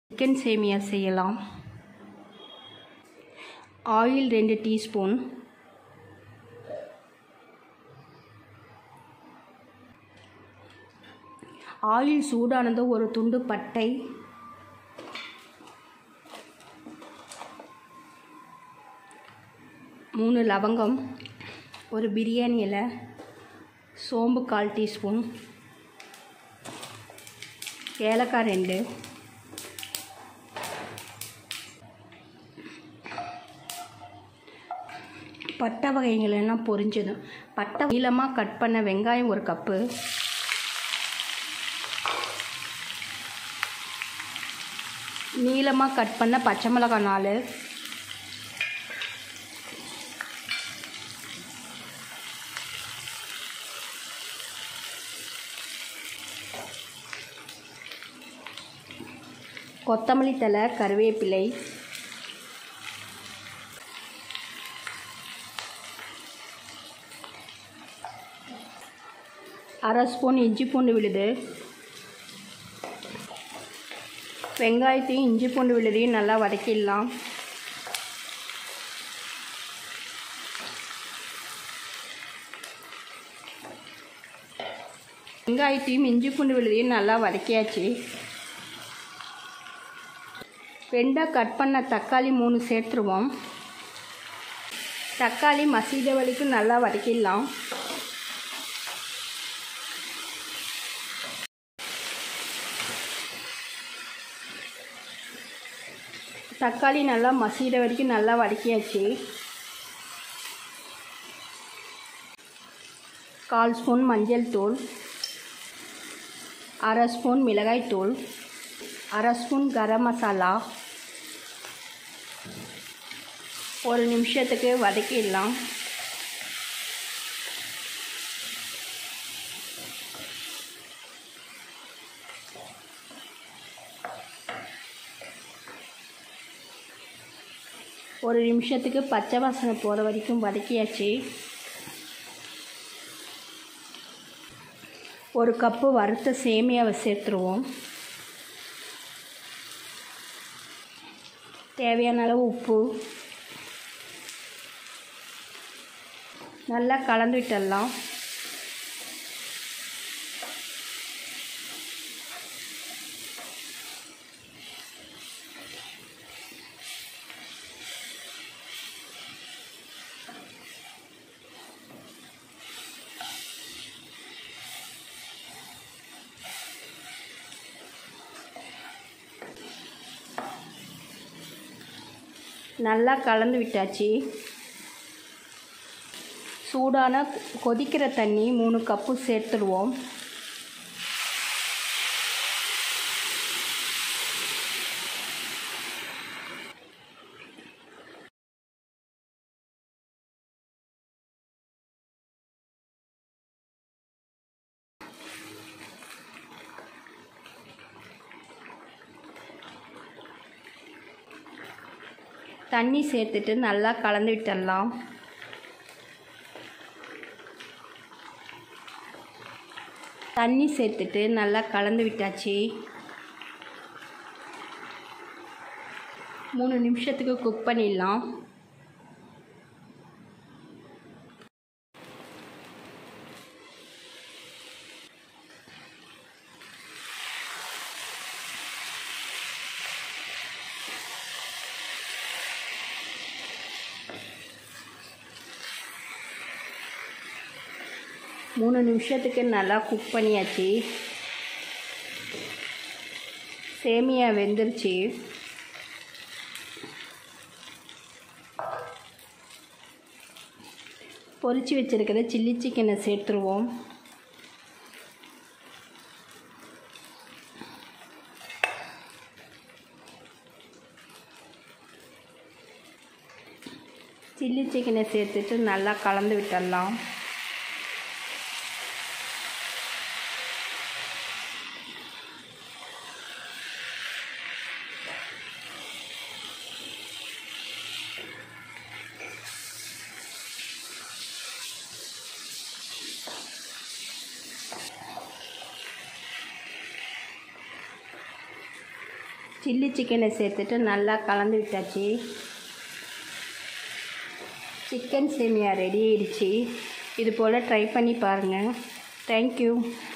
chicken சேமியா செய்யலாம் oil ரெண்டு டீஸ்பூன் ஆயில் சூடானதும் ஒரு துண்டு பட்டை மூணு லவங்கம் ஒரு பிரியாணி இலை சோம்பு கால் டீஸ்பூன் ஏலக்காய் ரெண்டு பட்டை வகைகள் எல்லாம் பொரிஞ்சதும் பட்டை நீளமாக கட் பண்ண வெங்காயம் ஒரு கப்பு நீளமாக கட் பண்ண பச்சை மிளகாய் நாலு கொத்தமல்லி தழை கருவேப்பிலை அரை ஸ்பூன் இஞ்சி பூண்டு விழுது வெங்காயத்தையும் இஞ்சி பூண்டு விழுதையும் நல்லா வதக்கிடலாம் வெங்காயத்தையும் இஞ்சி பூண்டு விழுதையும் நல்லா வதக்கியாச்சு ரெண்டாக கட் பண்ண தக்காளி மூணு சேர்த்துருவோம் தக்காளி மசீத வரைக்கும் நல்லா வதக்கிடலாம் தக்காளி நல்லா மசீர வரைக்கும் நல்லா வதக்கியாச்சு கால் ஸ்பூன் மஞ்சள் தூள் அரை ஸ்பூன் மிளகாய் தூள் அரை ஸ்பூன் கரம் மசாலா ஒரு நிமிஷத்துக்கு வதக்கிடலாம் ஒரு நிமிஷத்துக்கு பச்சை வாசனை போகிற வரைக்கும் வதக்கியாச்சு ஒரு கப்பு வறுத்த சேமியாவை சேர்த்துருவோம் தேவையான அளவு உப்பு நல்லா கலந்து விட்டுடலாம் நல்லா கலந்து விட்டாச்சு சூடான கொதிக்கிற தண்ணி மூணு கப்பு சேர்த்துடுவோம் தண்ணி சேர்த்துட்டு நல்லா கலந்து விட்டுடலாம் தண்ணி சேர்த்துட்டு நல்லா கலந்து விட்டாச்சு மூணு நிமிஷத்துக்கு குக் பண்ணிடலாம் மூணு நிமிஷத்துக்கு நல்லா குக் பண்ணியாச்சு சேமியா வெந்துருச்சு பொரிச்சு வச்சுருக்கிற சில்லி சிக்கனை சேர்த்துருவோம் சில்லி சிக்கனை சேர்த்துட்டு நல்லா கலந்து விட்டுடலாம் சில்லி சிக்கனை சேர்த்துட்டு நல்லா கலந்து விட்டாச்சு சிக்கன் சேமியா ரெடி ஆயிடுச்சு இது போல் ட்ரை பண்ணி பாருங்கள் தேங்க்யூ